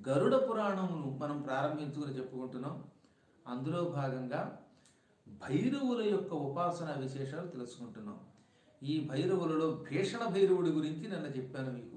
గరుడ పురాణమును మనం ప్రారంభించుకుని చెప్పుకుంటున్నాం అందులో భాగంగా భైరవుల యొక్క ఉపాసన విశేషాలు తెలుసుకుంటున్నాం ఈ భైరవులలో భీషణ భైరవుడి గురించి నిన్న చెప్పాను మీకు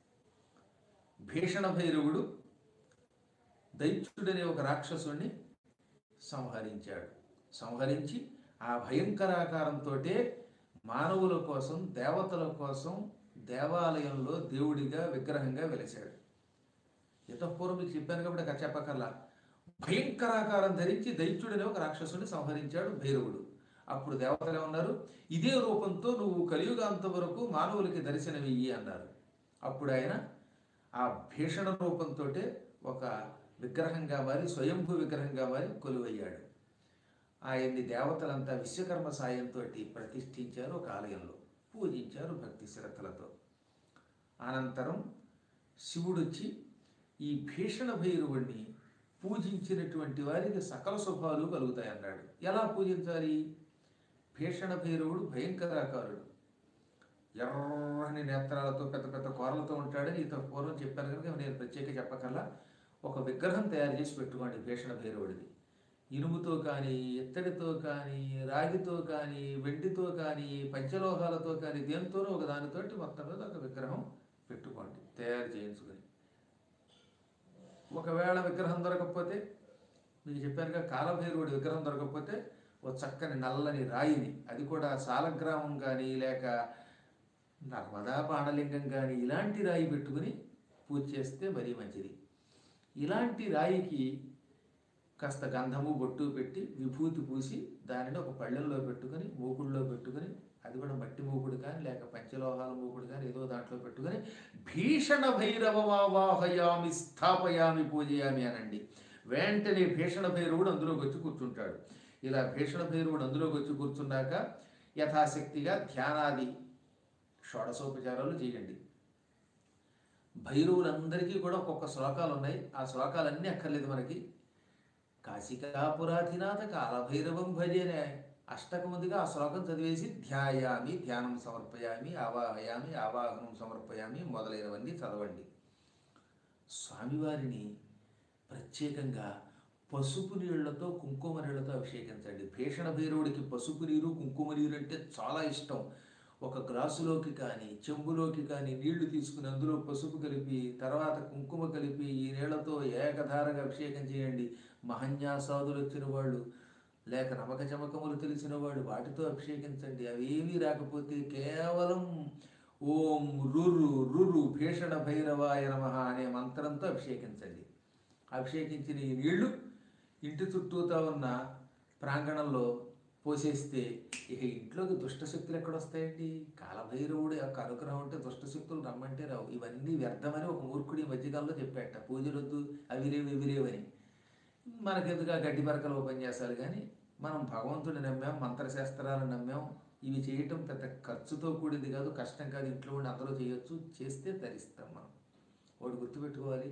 భీషణ భైరవుడు దైత్యుడనే ఒక రాక్షసుడిని సంహరించాడు సంహరించి ఆ భయంకరాకారంతో మానవుల కోసం దేవతల కోసం దేవాలయంలో దేవుడిగా విగ్రహంగా వెలిశాడు ఇతపూర్వం మీకు చెప్పాను కాబట్టి అక్కడ చెప్పకల్లా భయంకరాకారం ధరించి దైత్యుడనే ఒక రాక్షసుని సంహరించాడు భైరవుడు అప్పుడు దేవతలు ఉన్నారు ఇదే రూపంతో నువ్వు కలియుగాంత వరకు మానవులకి దర్శనమియ్యి అన్నారు అప్పుడు ఆయన ఆ భీషణ రూపంతో ఒక విగ్రహంగా మారి స్వయంభూ విగ్రహంగా మారి కొలువయ్యాడు ఆయన్ని దేవతలంతా విశ్వకర్మ సాయంతో ప్రతిష్ఠించారు ఒక ఆలయంలో పూజించారు భక్తి శ్రద్ధలతో అనంతరం శివుడొచ్చి ఈ భీషణ భైరవుణ్ణి పూజించినటువంటి వారికి సకల శుభాలు కలుగుతాయన్నాడు ఎలా పూజించాలి భీషణ భైరవుడు భయంకరాకారుడు ఎర్రని నేత్రాలతో పెద్ద పెద్ద కోరలతో ఉంటాడని ఇంత పూర్వం చెప్పాను కనుక నేను ప్రత్యేక చెప్పకల్లా ఒక విగ్రహం తయారు చేసి పెట్టుకోండి భీషణ భైరవుడిది ఇనుముతో కానీ ఇత్తడితో కానీ రాగితో కానీ వెండితో కానీ పంచలోహాలతో కానీ దేనితోనో ఒక దానితోటి మొత్తం మీద ఒక విగ్రహం పెట్టుకోండి తయారు చేయించుకొని ఒకవేళ విగ్రహం దొరకకపోతే మీకు చెప్పానుగా కాలభైరవుడి విగ్రహం దొరకకపోతే ఓ చక్కని నల్లని రాయిని అది కూడా సాలగ్రామం కానీ లేక నర్మదా బాణలింగం కానీ ఇలాంటి రాయి పెట్టుకుని పూజ చేస్తే మరీ మంచిది ఇలాంటి రాయికి కాస్త గంధము బొట్టు పెట్టి విభూతి పూసి దానిని ఒక పళ్ళెంలో పెట్టుకొని మూకుడులో పెట్టుకొని అది కూడా మట్టి మూకుడు కానీ లేక పంచలోహాల మూకుడు కానీ ఏదో దాంట్లో పెట్టుకొని భీషణ భైరవమావాహయామి స్థాపయామి పూజయామి అనండి వెంటనే భీషణ భైరవుడు అందులోకి వచ్చి కూర్చుంటాడు ఇలా భీషణ భైరవుడు అందులోకి వచ్చి కూర్చున్నాక యథాశక్తిగా ధ్యానాది షోడశోపచారాలు చేయండి భైరవులందరికీ కూడా ఒక్కొక్క శ్లోకాలు ఉన్నాయి ఆ శ్లోకాలన్నీ అక్కర్లేదు మనకి కాశికాపురాధినాథ కాలభైరవం భజనే అష్టకం ఉందిగా ఆ శ్లోకం చదివేసి ధ్యాయామి ధ్యానం సమర్పయామి ఆవాహయామి ఆవాహనం సమర్పయామి మొదలైనవన్నీ చదవండి స్వామివారిని ప్రత్యేకంగా పసుపు నీళ్లతో కుంకుమ నీళ్లతో అభిషేకించండి భీషణ భైరవుడికి పసుపు నీరు కుంకుమ నీరు అంటే చాలా ఇష్టం ఒక గ్లాసులోకి కానీ చెంబులోకి కానీ నీళ్లు తీసుకుని అందులో పసుపు కలిపి తర్వాత కుంకుమ కలిపి ఈ నీళ్లతో ఏకధారగా అభిషేకం చేయండి మహన్యాసాదులు వచ్చిన వాళ్ళు లేక నమక చమకములు తెలిసిన వాడు వాటితో అభిషేకించండి అవేమీ రాకపోతే కేవలం ఓం రురు రురు భీషణ భైరవాయ నమ అనే మంత్రంతో అభిషేకించండి అభిషేకించిన ఈ నీళ్లు ఇంటి చుట్టూతా ఉన్న ప్రాంగణంలో పోసేస్తే ఇక ఇంట్లోకి దుష్టశక్తులు ఎక్కడొస్తాయండి కాలభైరవుడు యొక్క అనుగ్రహం ఉంటే దుష్టశక్తులు రమ్మంటే రావు ఇవన్నీ వ్యర్థమని ఒక మూర్ఖుడి ఈ మధ్యకాలంలో చెప్పాట పూజలొద్దు అవిరేవి ఇవిరేవని మనకెందుకు ఆ గడ్డి పరకలు ఉపన్యాసాలు కానీ మనం భగవంతుని నమ్మాం మంత్రశాస్త్రాలను నమ్మాం ఇవి చేయటం పెద్ద ఖర్చుతో కూడింది కాదు కష్టం కాదు ఇంట్లో ఉండి అందరూ చేయొచ్చు చేస్తే ధరిస్తాం మనం వాడు గుర్తుపెట్టుకోవాలి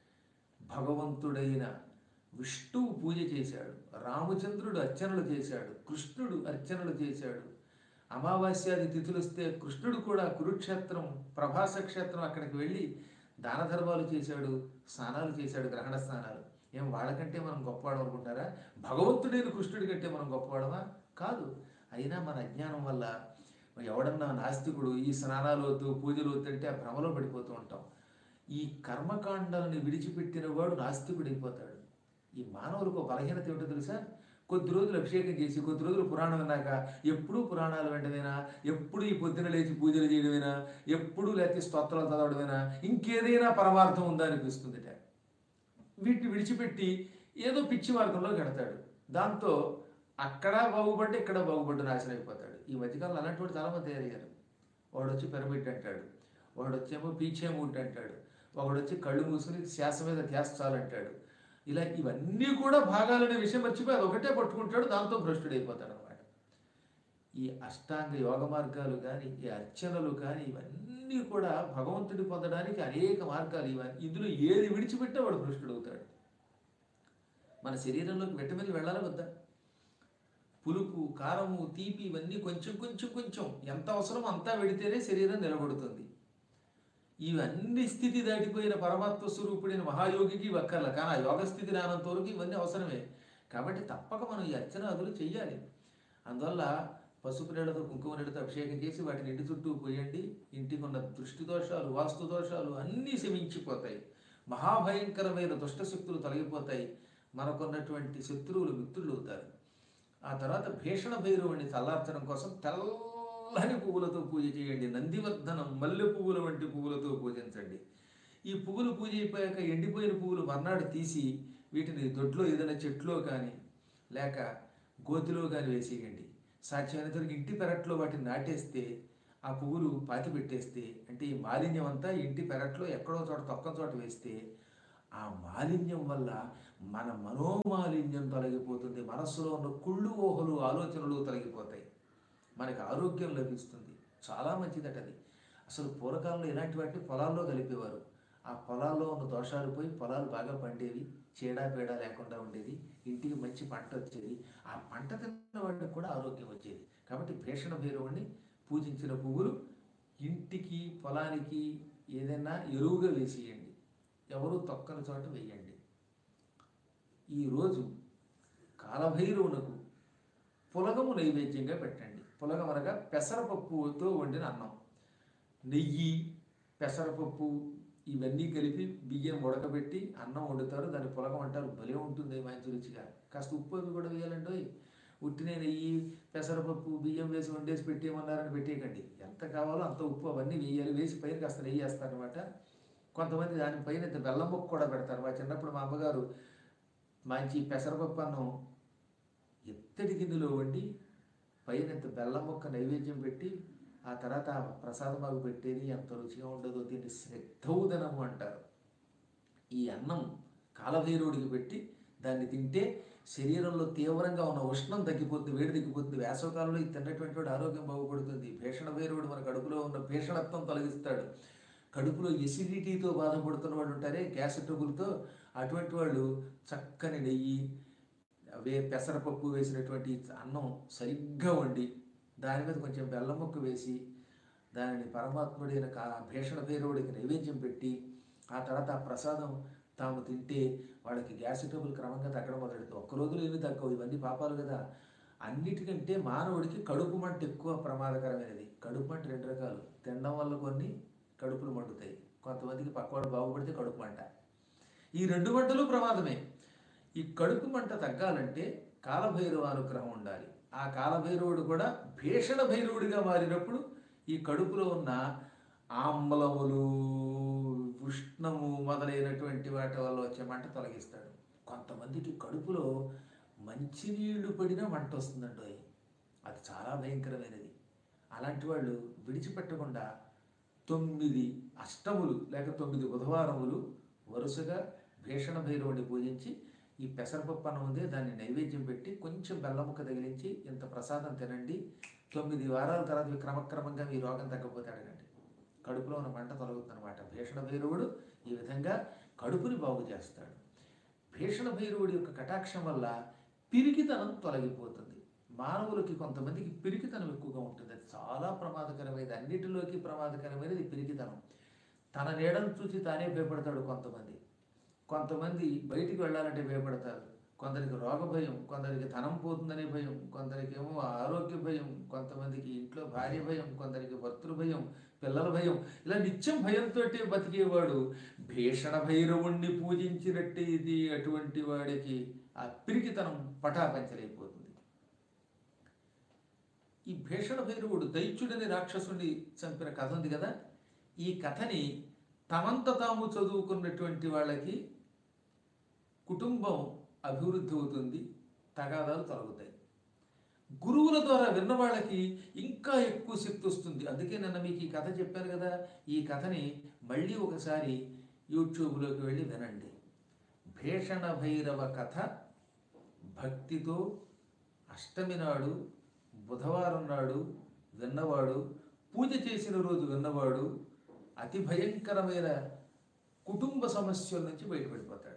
భగవంతుడైన విష్ణువు పూజ చేశాడు రామచంద్రుడు అర్చనలు చేశాడు కృష్ణుడు అర్చనలు చేశాడు అమావాస్యాది తిథులు వస్తే కృష్ణుడు కూడా కురుక్షేత్రం ప్రభాస క్షేత్రం అక్కడికి వెళ్ళి దాన ధర్మాలు చేశాడు స్నానాలు చేశాడు గ్రహణ స్నానాలు ఏం వాళ్ళకంటే మనం గొప్పవాడు అనుకుంటారా భగవంతుడైన కృష్ణుడి కంటే మనం గొప్పవాడమా కాదు అయినా మన అజ్ఞానం వల్ల ఎవడన్నా నాస్తికుడు ఈ స్నానాలు వద్దు పూజలు వద్దు అంటే ఆ భ్రమలో పడిపోతూ ఉంటాం ఈ కర్మకాండాలను విడిచిపెట్టిన వాడు నాస్తికుడైపోతాడు ఈ మానవులకు ఒక బలహీనత ఏమిటో తెలుసా కొద్ది రోజులు అభిషేకం చేసి కొద్ది రోజులు పురాణం విన్నాక ఎప్పుడూ పురాణాలు వెంటనేనా ఎప్పుడు ఈ పొద్దున లేచి పూజలు చేయడమేనా ఎప్పుడు లేకపోతే స్తోత్రాలు చదవడమేనా ఇంకేదైనా పరమార్థం ఉందా అనిపిస్తుందిట వీటిని విడిచిపెట్టి ఏదో పిచ్చి మార్గంలో గడతాడు దాంతో అక్కడ బాగుపడ్డ ఇక్కడ బాగుపడ్డ నాశనం అయిపోతాడు ఈ మధ్యకాలంలో అలాంటి వాడు చాలామంది తయారయ్యారు వాడు వచ్చి పిరమిడ్ అంటాడు వాడు వచ్చేమో పీచే మూట్ అంటాడు ఒకడు వచ్చి కళ్ళు మూసుకుని శ్వాస మీద ధ్యాస చాలంటాడు ఇలా ఇవన్నీ కూడా భాగాలనే విషయం మర్చిపోయి అది ఒకటే పట్టుకుంటాడు దాంతో భ్రష్టుడైపోతాడు అనమాట ఈ అష్టాంగ యోగ మార్గాలు కానీ ఈ అర్చనలు కానీ ఇవన్నీ కూడా భగవంతుడి పొందడానికి అనేక మార్గాలు ఇవన్నీ ఇందులో ఏది విడిచిపెట్టే వాడు భ్రష్టుడవుతాడు మన శరీరంలోకి విటమిన్లు వెళ్ళాలా వద్దా పులుపు కారము తీపి ఇవన్నీ కొంచెం కొంచెం కొంచెం ఎంత అవసరమో అంతా వెడితేనే శరీరం నిలబడుతుంది ఇవన్నీ స్థితి దాటిపోయిన పరమాత్మ స్వరూపుడైన మహాయోగికి వక్కర్ల కానీ ఆ యోగ స్థితి రానంత వరకు ఇవన్నీ అవసరమే కాబట్టి తప్పక మనం ఈ అర్చనాదులు చెయ్యాలి అందువల్ల పసుపు నీళ్ళతో కుంకుమ నీళ్ళతో అభిషేకం చేసి వాటిని ఇంటి చుట్టూ పోయండి ఇంటికి ఉన్న దృష్టి దోషాలు వాస్తు దోషాలు అన్నీ శమించిపోతాయి మహాభయంకరమైన దుష్టశక్తులు తొలగిపోతాయి మనకున్నటువంటి శత్రువులు మిత్రులు అవుతారు ఆ తర్వాత భీషణ భైరవుని చల్లార్చడం కోసం తెల్లని పువ్వులతో పూజ చేయండి నందివర్ధనం మల్లె పువ్వుల వంటి పువ్వులతో పూజించండి ఈ పువ్వులు పూజ అయిపోయాక ఎండిపోయిన పువ్వులు మర్నాడు తీసి వీటిని దొడ్లో ఏదైనా చెట్లో కానీ లేక గోతిలో కానీ వేసేయండి సాధ్యమైనంత వరకు ఇంటి పెరట్లో వాటిని నాటేస్తే ఆ పువ్వులు పాతి పెట్టేస్తే అంటే ఈ మాలిన్యం అంతా ఇంటి పెరట్లో ఎక్కడో చోట తొక్క చోట వేస్తే ఆ మాలిన్యం వల్ల మన మనోమాలిన్యం తొలగిపోతుంది మనస్సులో ఉన్న కుళ్ళు ఊహలు ఆలోచనలు తొలగిపోతాయి మనకి ఆరోగ్యం లభిస్తుంది చాలా మంచిదట అది అసలు పూర్వకాలంలో ఇలాంటి వాటిని పొలాల్లో కలిపేవారు ఆ పొలాల్లో ఉన్న దోషాలు పోయి పొలాలు బాగా పండేవి చీడా పీడా లేకుండా ఉండేది ఇంటికి మంచి పంట వచ్చేది ఆ పంట తిన్న వాడికి కూడా ఆరోగ్యం వచ్చేది కాబట్టి భీషణ భైరవుణ్ణి పూజించిన పువ్వులు ఇంటికి పొలానికి ఏదైనా ఎరువుగా వేసేయండి ఎవరు తొక్కని చోట వేయండి ఈరోజు కాలభైరవునకు పులగము నైవేద్యంగా పెట్టండి పులగం అనగా పెసరపప్పుతో వండిన అన్నం నెయ్యి పెసరపప్పు ఇవన్నీ కలిపి బియ్యం ఉడకబెట్టి అన్నం వండుతారు దాన్ని పులగం అంటారు భలే ఉంటుంది మంచి రుచిగా కాస్త ఉప్పు అవి కూడా వేయాలంటే ఉట్టినే నెయ్యి పెసరపప్పు బియ్యం వేసి వండేసి పెట్టేయమన్నారని పెట్టేయకండి ఎంత కావాలో అంత ఉప్పు అవన్నీ వేయాలి వేసి పైన కాస్త నెయ్యి వేస్తారనమాట కొంతమంది దానిపైన ఇంత బెల్లం ముక్క కూడా పెడతారు మా చిన్నప్పుడు మా అమ్మగారు మంచి పెసరపప్పు అన్నం ఎత్తడి గిన్నెలో వండి పైన ఇంత బెల్లం ముక్క నైవేద్యం పెట్టి ఆ తర్వాత ఆ ప్రసాదం మాకు పెట్టేది ఎంత రుచిగా ఉండదో దీన్ని శ్రద్ధౌదనము అంటారు ఈ అన్నం కాలభైరవుడికి పెట్టి దాన్ని తింటే శరీరంలో తీవ్రంగా ఉన్న ఉష్ణం తగ్గిపోతుంది వేడి తగ్గిపోతుంది వేసవకాలంలో ఇది తిన్నటువంటి వాడు ఆరోగ్యం బాగుపడుతుంది భీషణ భైరవుడు మన కడుపులో ఉన్న భీషణత్వం తొలగిస్తాడు కడుపులో ఎసిడిటీతో బాధపడుతున్న వాళ్ళు ఉంటారే గ్యాస్ ట్రబుల్తో అటువంటి వాళ్ళు చక్కని నెయ్యి అవే పెసరపప్పు వేసినటువంటి అన్నం సరిగ్గా వండి దాని మీద కొంచెం బెల్లం ముక్క వేసి దానిని పరమాత్ముడైన కా భీషణ భైరవుడికి నైవేద్యం పెట్టి ఆ తర్వాత ఆ ప్రసాదం తాము తింటే వాళ్ళకి గ్యాస్ ట్రబుల్ క్రమంగా తగ్గడం మొదలెడుతుంది ఒక్క రోజులో ఏమి తగ్గవు ఇవన్నీ పాపాలు కదా అన్నిటికంటే మానవుడికి కడుపు మంట ఎక్కువ ప్రమాదకరమైనది కడుపు మంట రెండు రకాలు తినడం వల్ల కొన్ని కడుపులు మండుతాయి కొంతమందికి పక్కవాడు బాగుపడితే కడుపు మంట ఈ రెండు మంటలు ప్రమాదమే ఈ కడుపు మంట తగ్గాలంటే కాలభైరవ అనుగ్రహం ఉండాలి ఆ కాలభైరవుడు కూడా భీషణ భైరవుడిగా మారినప్పుడు ఈ కడుపులో ఉన్న ఆమ్లములు ఉష్ణము మొదలైనటువంటి వాటి వల్ల వచ్చే మంట తొలగిస్తాడు కొంతమందికి కడుపులో మంచినీళ్లు పడినా మంట వస్తుందండి అది అది చాలా భయంకరమైనది అలాంటి వాళ్ళు విడిచిపెట్టకుండా తొమ్మిది అష్టములు లేక తొమ్మిది బుధవారములు వరుసగా భీషణ భైరవుడిని పూజించి ఈ పెసరపప్పు అన్నం ఉంది దాన్ని నైవేద్యం పెట్టి కొంచెం బెల్లం ముక్క తగిలించి ఇంత ప్రసాదం తినండి తొమ్మిది వారాల తర్వాత మీ క్రమక్రమంగా మీ రోగం తగ్గకపోతే అడగండి కడుపులో ఉన్న మంట తొలగుతుంది అనమాట భీషణ భైరవుడు ఈ విధంగా కడుపుని బాగు చేస్తాడు భీషణ భైరవుడి యొక్క కటాక్షం వల్ల పిరికితనం తొలగిపోతుంది మానవులకి కొంతమందికి పిరికితనం ఎక్కువగా ఉంటుంది అది చాలా ప్రమాదకరమైనది అన్నిటిలోకి ప్రమాదకరమైనది పిరికితనం తన నీడను చూసి తానే భయపడతాడు కొంతమంది కొంతమంది బయటికి వెళ్ళాలంటే భయపడతారు కొందరికి రోగ భయం కొందరికి ధనం పోతుందనే భయం కొందరికి ఏమో ఆరోగ్య భయం కొంతమందికి ఇంట్లో భార్య భయం కొందరికి భర్తృ భయం పిల్లల భయం ఇలా నిత్యం భయంతో బతికేవాడు భీషణ భైరవుణ్ణి పూజించినట్టే ఇది అటువంటి వాడికి ఆ పిరికితనం పటాపంచలైపోతుంది ఈ భీషణ భైరవుడు దైత్యుడని రాక్షసుని చంపిన కథ ఉంది కదా ఈ కథని తమంత తాము చదువుకున్నటువంటి వాళ్ళకి కుటుంబం అభివృద్ధి అవుతుంది తగాదాలు తొలగుతాయి గురువుల ద్వారా విన్న వాళ్ళకి ఇంకా ఎక్కువ శక్తి వస్తుంది అందుకే నిన్న మీకు ఈ కథ చెప్పాను కదా ఈ కథని మళ్ళీ ఒకసారి యూట్యూబ్లోకి వెళ్ళి వినండి భీషణ భైరవ కథ భక్తితో అష్టమి నాడు బుధవారం నాడు విన్నవాడు పూజ చేసిన రోజు విన్నవాడు అతి భయంకరమైన కుటుంబ సమస్యల నుంచి బయటపడిపోతాడు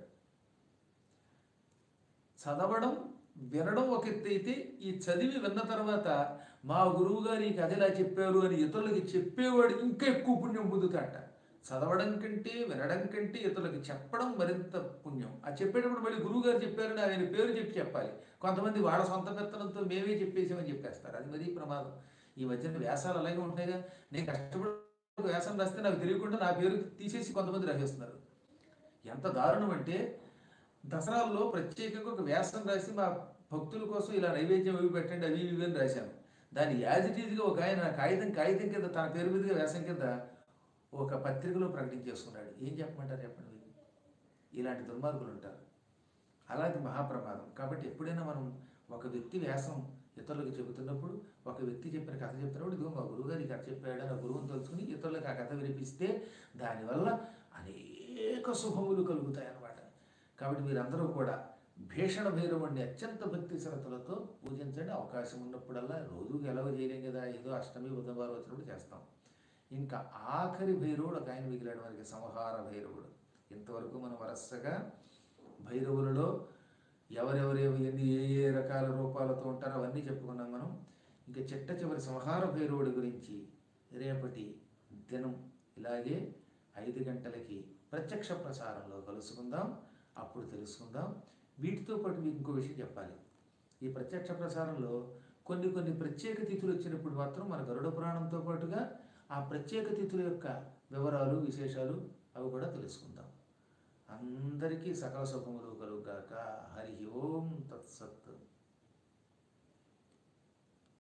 చదవడం వినడం ఒక ఎత్తు అయితే ఈ చదివి విన్న తర్వాత మా గురువు గారు ఈ కథ ఇలా చెప్పారు అని ఇతరులకి చెప్పేవాడు ఇంకా ఎక్కువ పుణ్యం పొందుతాట చదవడం కంటే వినడం కంటే ఇతరులకు చెప్పడం మరింత పుణ్యం ఆ చెప్పేటప్పుడు మళ్ళీ గురువు గారు చెప్పారని ఆయన పేరు చెప్పి చెప్పాలి కొంతమంది వాళ్ళ సొంత పెత్తనంతో మేమే చెప్పేసామని చెప్పేస్తారు అది మరీ ప్రమాదం ఈ మధ్యన వ్యాసాలు అలాగే ఉంటాయిగా నేను కష్టపడి ఒక వ్యాసం రాస్తే నాకు తెలియకుండా నా పేరు తీసేసి కొంతమంది రాసేస్తున్నారు ఎంత దారుణం అంటే దసరాల్లో ప్రత్యేకంగా ఒక వ్యాసం రాసి మా భక్తుల కోసం ఇలా నైవేద్యం ఇవి పెట్టండి అవి ఇవి అని రాశాను దాన్ని యాజ్ ఇట్ ఈజ్గా ఒక ఆయన కాగితం కాగితం కింద తన పేరు మీదుగా వ్యాసం కింద ఒక పత్రికలో ప్రకటించేసుకున్నాడు ఏం చెప్పమంటారు చెప్పండి మీరు ఇలాంటి దుర్మార్గులు ఉంటారు అలాంటి మహాప్రమాదం కాబట్టి ఎప్పుడైనా మనం ఒక వ్యక్తి వ్యాసం ఇతరులకు చెబుతున్నప్పుడు ఒక వ్యక్తి చెప్పిన కథ చెప్తున్నప్పుడు ఇదిగో మా గురువుగారు ఈ కథ చెప్పాడు ఆ గురువుని తెలుసుకుని ఇతరులకు ఆ కథ వినిపిస్తే దానివల్ల అనేక శుభములు కలుగుతాయి అన్నమాట కాబట్టి మీరందరూ కూడా భీషణ భైరవుణ్ణి అత్యంత భక్తి శ్రద్ధలతో పూజించండి అవకాశం ఉన్నప్పుడల్లా రోజు ఎలాగో చేయలేం కదా ఏదో అష్టమి బుధవారం వచ్చినప్పుడు చేస్తాం ఇంకా ఆఖరి భైరవుడు ఒక ఆయన మిగిలాడు మనకి సంహార భైరవుడు ఇంతవరకు మనం వరుసగా భైరవులలో ఎవరెవరేవి ఎన్ని ఏ ఏ రకాల రూపాలతో ఉంటారో అవన్నీ చెప్పుకున్నాం మనం ఇంకా చిట్ట చివరి సంహార భైరవుడి గురించి రేపటి దినం ఇలాగే ఐదు గంటలకి ప్రత్యక్ష ప్రసారంలో కలుసుకుందాం అప్పుడు తెలుసుకుందాం వీటితో పాటు మీకు ఇంకో విషయం చెప్పాలి ఈ ప్రత్యక్ష ప్రసారంలో కొన్ని కొన్ని ప్రత్యేక తిథులు వచ్చినప్పుడు మాత్రం మన గరుడ పురాణంతో పాటుగా ఆ ప్రత్యేక తిథుల యొక్క వివరాలు విశేషాలు అవి కూడా తెలుసుకుందాం అందరికీ సకల సుఖములు కలుగాక హరి ఓం తత్సత్